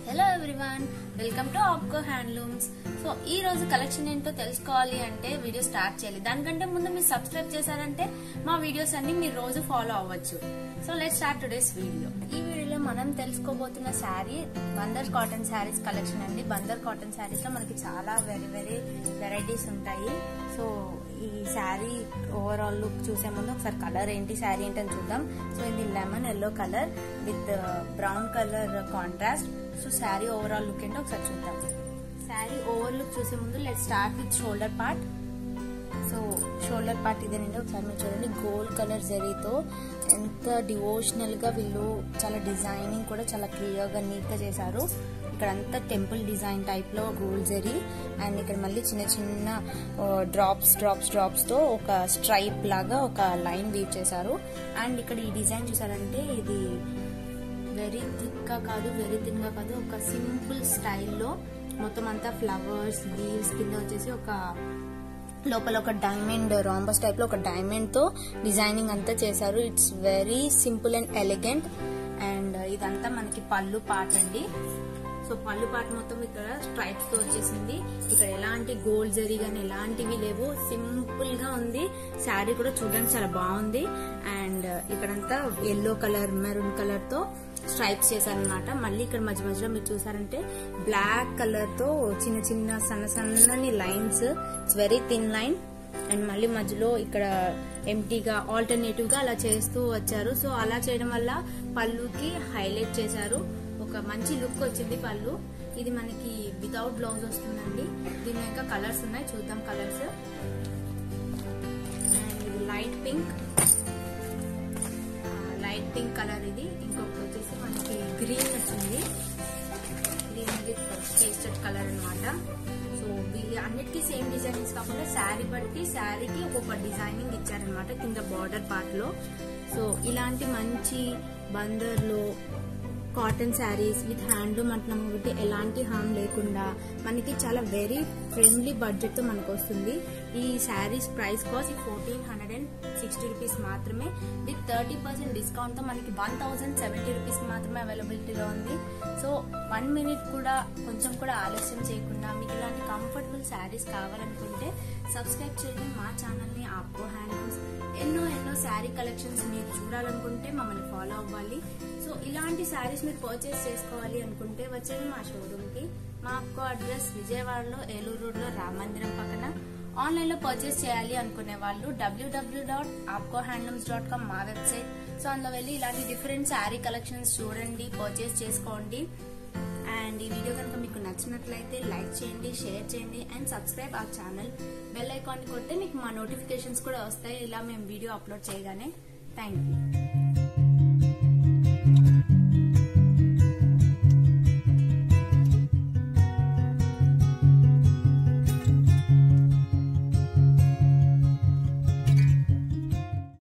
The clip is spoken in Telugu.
hello everyone welcome to APCO handlooms so ఈ రోజు కలెక్షన్ ఏంటో తెలుసుకోవాలి అంటే వీడియో స్టార్ట్ చేయాలి దానికంటే ముందు మీరు సబ్స్క్రైబ్ చేశారంటే మా వీడియోస్ అన్ని మీరు రోజు ఫాలో అవ్వచ్చు so let start today's video ఈ వీడియోలో మనం తెలుసుకోబోతున్న శారీ బందర్ కాటన్ శారీస్ కలెక్షన్ అండి బందర్ కాటన్ శారీస్ లో మనకి చాలా వెరీ వెరీ వెరైటీస్ ఉంటాయి సో ఈ శారీ ఓవరాల్ లుక్ చూసే ముందు ఒకసారి కలర్ ఏంటి శారీ ఏంటి అని చూద్దాం సో ఇది lemon yellow colour with brown colour contrast so sari overall look ఏంటో ఒకసారి చూద్దాం శారీ ఓవర్ లుక్ చూసే ముందు let start with shoulder part so shoulder part ఇదేనండి ఒకసారి మీరు చూడండి గోల్డ్ కలర్ జరీతో ఎంత డివోషనల్ గా వీళ్ళు చాలా డిజైనింగ్ కూడా చాలా క్లియర్ గా నీట్ గా చేశారు ఇక్కడ అంతా టెంపుల్ డిజైన్ టైప్ లో గోల్డ్ జరీ అండ్ ఇక్కడ మళ్ళీ చిన్న చిన్న డ్రాప్స్ డ్రాప్స్ డ్రాప్స్ తో ఒక స్ట్రైప్ లాగా ఒక లైన్ వీవ్ చేశారు అండ్ ఇక్కడ ఈ డిజైన్ చూసారంటే ఇది వెరీ థిక్ గా కాదు వెరీ థిన్ గా కాదు ఒక సింపుల్ స్టైల్లో మొత్తం అంతా ఫ్లవర్స్ లీవ్స్ కింద వచ్చేసి ఒక లోపల ఒక డైమండ్ రాంబస్ టైప్ లో ఒక డైమండ్ తో డిజైనింగ్ అంతా చేశారు it's very simple and elegant and ఇదంతా మనకి పళ్ళు పాట అండి సో పళ్ళు పాట మొత్తం ఇక్కడ స్ట్రైప్స్ తో వచ్చేసింది ఇక్కడ ఎలాంటి గోల్డ్ జరీ గానీ ఎలాంటివి లేవు సింపుల్ గా ఉంది శారీ కూడా చూడడానికి చాలా బాగుంది అండ్ ఇక్కడంతా ఎల్లో కలర్ మెరూన్ కలర్ తో స్ట్రైప్స్ చేశారనమాట మళ్ళీ ఇక్కడ మధ్య మధ్యలో మీరు చూసారంటే బ్లాక్ కలర్ తో చిన్న చిన్న సన్న సన్నని lines it's very thin line and మళ్ళీ మధ్యలో ఇక్కడ ఎంటీగా ఆల్టర్నేటివ్ గా అలా చేస్తూ వచ్చారు సో అలా చేయడం వల్ల పళ్ళుకి హైలైట్ చేశారు ఒక మంచి లుక్ వచ్చింది పళ్ళు ఇది మనకి వితౌట్ బ్లౌజ్ వస్తుందండి దీని ఇంకా కలర్స్ ఉన్నాయి చూద్దాం కలర్స్ అండ్ ఇది light pink light pink colour ఇది ఇంకొకటి వచ్చేసి మనకి గ్రీన్ వచ్చింది గ్రీన్ విత్ పేస్టెడ్ కలర్ అనమాట సో వీళ్ళు అన్నిటికీ సేమ్ డిజైనింగ్స్ కాకుండా శారీ బట్టి శారీకి ఒక్కొక్క డిజైనింగ్ ఇచ్చారనమాట కింద బార్డర్ పార్ట్ లో సో ఇలాంటి మంచి బందర్లో కాటన్ శారీస్ విత్ హ్యాండ్లూమ్ అంటున్నాం కాబట్టి ఎలాంటి హామ్ లేకుండా మనకి చాలా వెరీ ఫ్రెండ్లీ బడ్జెట్ తో మనకు వస్తుంది ఈ saris price cost fourteen hundred and sixty rupees మాత్రమే విత్ థర్టీ పర్సెంట్ డిస్కౌంట్ తో మనకి వన్ థౌసండ్ సెవెంటీ రూపీస్ మాత్రమే అవైలబిలిటీలో ఉంది సో వన్ మినిట్ కూడా కొంచెం కూడా ఆలస్యం చేయకుండా మీకు ఇలాంటి కంఫర్టబుల్ శారీస్ కావాలనుకుంటే సబ్స్క్రైబ్ చేయండి మా ఛానల్ని ఆప్కో హ్యాండ్లూమ్స్ ఎన్నో ఎన్నో శారీ కలెక్షన్స్ మీరు చూడాలనుకుంటే మమ్మల్ని ఫాలో అవ్వాలి సో ఇలాంటి శారీస్ మీరు పర్చేస్ చేసుకోవాలి అనుకుంటే వచ్చేది మా షోరూమ్ కి మా అక్కో అడ్రస్ విజయవాడలో ఏలూరు రోడ్ లో రామ మందిరం పక్కన ఆన్లైన్ లో పర్చేస్ చేయాలి అనుకునే వాళ్ళు WWW dot APCO handlooms dot com మా వెబ్సైట్ సో అందులో వెళ్ళి ఇలాంటి డిఫరెంట్ శారీ కలెక్షన్స్ చూడండి పర్చేస్ చేసుకోండి అండ్ ఈ వీడియో కనుక మీకు నచ్చినట్లయితే లైక్ చేయండి షేర్ చేయండి అండ్ సబ్స్క్రైబ్ ఆ ఛానల్ బెల్ ఐకాన్ కొడితే మీకు మా నోటిఫికేషన్స్ కూడా వస్తాయి ఇలా మేము వీడియో అప్లోడ్ చేయగానే థ్యాంక్ యూ